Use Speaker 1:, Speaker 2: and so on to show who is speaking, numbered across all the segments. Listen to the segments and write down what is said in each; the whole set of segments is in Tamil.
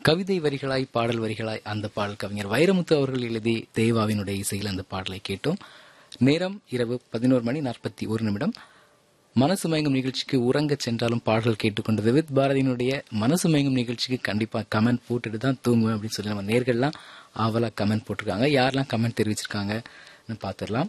Speaker 1: கவிதை வரிகளாய் பாடல் வரிகளாய் அந்த பாடல் கவிஞர் வைரமுத்து அவர்கள் எழுதி தேவாவினுடைய இசையில் அந்த பாடலை கேட்டோம் நேரம் இரவு பதினோரு மணி நாற்பத்தி ஒரு நிமிடம் மனசு மயங்கும் நிகழ்ச்சிக்கு உறங்க சென்றாலும் பாடல் கேட்டுக்கொண்டது வித் பாரதியினுடைய மனசு மயங்கும் நிகழ்ச்சிக்கு கண்டிப்பா கமெண்ட் போட்டுட்டு தான் தூங்குவேன் அப்படின்னு சொல்லி நம்ம நேர்கள்லாம் ஆவலா கமெண்ட் போட்டிருக்காங்க யாரெல்லாம் கமெண்ட் தெரிவிச்சிருக்காங்கன்னு பார்த்துடலாம்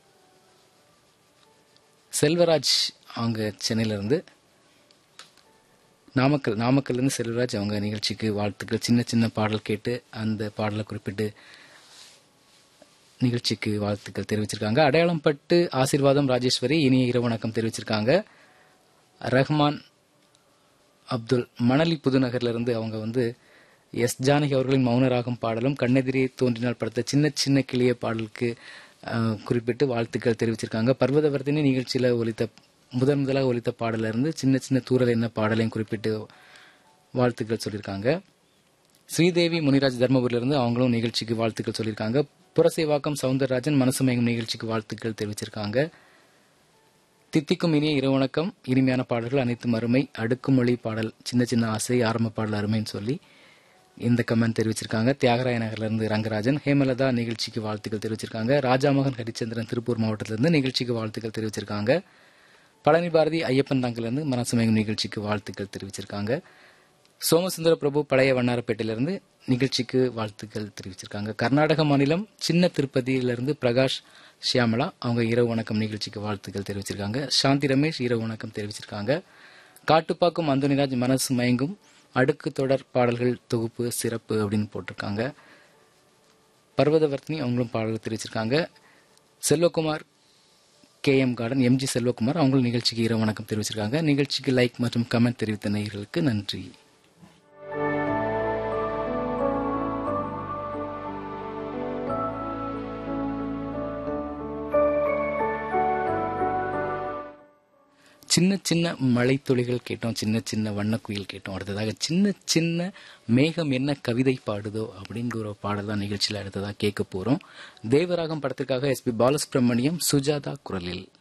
Speaker 1: செல்வராஜ் அவங்க சென்னையில இருந்து நாமக்கல் நாமக்கல்ல இருந்து செல்வராஜ் அவங்க நிகழ்ச்சிக்கு வாழ்த்துக்கள் சின்ன சின்ன பாடல் கேட்டு அந்த பாடலை குறிப்பிட்டு நிகழ்ச்சிக்கு வாழ்த்துக்கள் தெரிவிச்சிருக்காங்க அடையாளம் பட்டு ஆசீர்வாதம் ராஜேஸ்வரி இனிய இரவு வணக்கம் தெரிவிச்சிருக்காங்க ரஹ்மான் அப்துல் மணலி புதுநகர்ல இருந்து அவங்க வந்து எஸ் ஜானகி அவர்களின் மௌனராகம் பாடலும் கண்ணெதிரே தோன்றினால் படுத்த சின்ன சின்ன கிளிய பாடலுக்கு அஹ், குறிப்பிட்டு வாழ்த்துக்கள் தெரிவிச்சிருக்காங்க பர்வதவர்த்தினி நிகழ்ச்சியில ஒலித்த முதன் முதலாக ஒலித்த பாடல இருந்து சின்ன சின்ன தூரல் என்ன பாடலையும் குறிப்பிட்டு வாழ்த்துக்கள் சொல்லியிருக்காங்க ஸ்ரீதேவி முனிராஜ் தர்மபுரியில இருந்து அவங்களும் நிகழ்ச்சிக்கு வாழ்த்துக்கள் சொல்லியிருக்காங்க புரசேவாக்கம் சவுந்தரராஜன் மனசு மயங்கும் நிகழ்ச்சிக்கு வாழ்த்துக்கள் தெரிவிச்சிருக்காங்க தித்திக்கும் இனிய இரவு வணக்கம் இனிமையான பாடல்கள் அனைத்தும் அருமை அடுக்குமொழி பாடல் சின்ன சின்ன ஆசை ஆரம்ப பாடல் அருமைன்னு சொல்லி இந்த கமெண்ட் தெரிவிச்சிருக்காங்க தியாகராய நகர்ல இருந்து ரங்கராஜன் ஹேமலதா நிகழ்ச்சிக்கு வாழ்த்துக்கள் தெரிவிச்சிருக்காங்க ராஜாமகன் ஹரிச்சந்திரன் திருப்பூர் மாவட்டத்தில இருந்து நிகழ்ச்சிக்கு வாழ்த்துக்கள் தெரிவிச்சிருக்காங்க பழனி பாரதி ஐயப்பன் தாங்கல இருந்து மனசு மயங்கும் நிகழ்ச்சிக்கு வாழ்த்துக்கள் தெரிவிச்சிருக்காங்க சோமசுந்தர பிரபு பழைய வண்ணாரப்பேட்டையிலிருந்து நிகழ்ச்சிக்கு வாழ்த்துக்கள் தெரிவிச்சிருக்காங்க கர்நாடக மாநிலம் சின்ன திருப்பதியிலிருந்து பிரகாஷ் ஷியாமலா அவங்க இரவு வணக்கம் நிகழ்ச்சிக்கு வாழ்த்துக்கள் தெரிவிச்சிருக்காங்க சாந்தி ரமேஷ் இரவு வணக்கம் தெரிவிச்சிருக்காங்க காட்டுப்பாக்கம் அந்தோனிராஜ் மனசு மயங்கும் அடுக்கு தொடர் பாடல்கள் தொகுப்பு சிறப்பு அப்படின்னு போட்டிருக்காங்க பர்வதவர்த்தினி அவங்களும் பாடல் தெரிவிச்சிருக்காங்க Selvakumar K M garden MG Selvakumar அவங்களும் நிகழ்ச்சிக்கு இரவு வணக்கம் தெரிவிச்சிருக்காங்க நிகழ்ச்சிக்கு லைக் மற்றும் கமெண்ட் தெரிவித்த நேயர்களுக்கு நன்றி சின்ன சின்ன மழைத்துளிகள் கேட்டோம் சின்ன சின்ன வண்ணக்குயில் கேட்டோம் அடுத்ததாக சின்ன சின்ன மேகம் என்ன கவிதை பாடுதோ அப்படிங்கிற ஒரு பாடல் தான் நிகழ்ச்சியில் அடுத்ததாக கேட்க போறோம் தேவராகம் படத்திற்காக எஸ்பி பாலசுப்ரமணியம் சுஜாதா குரலில்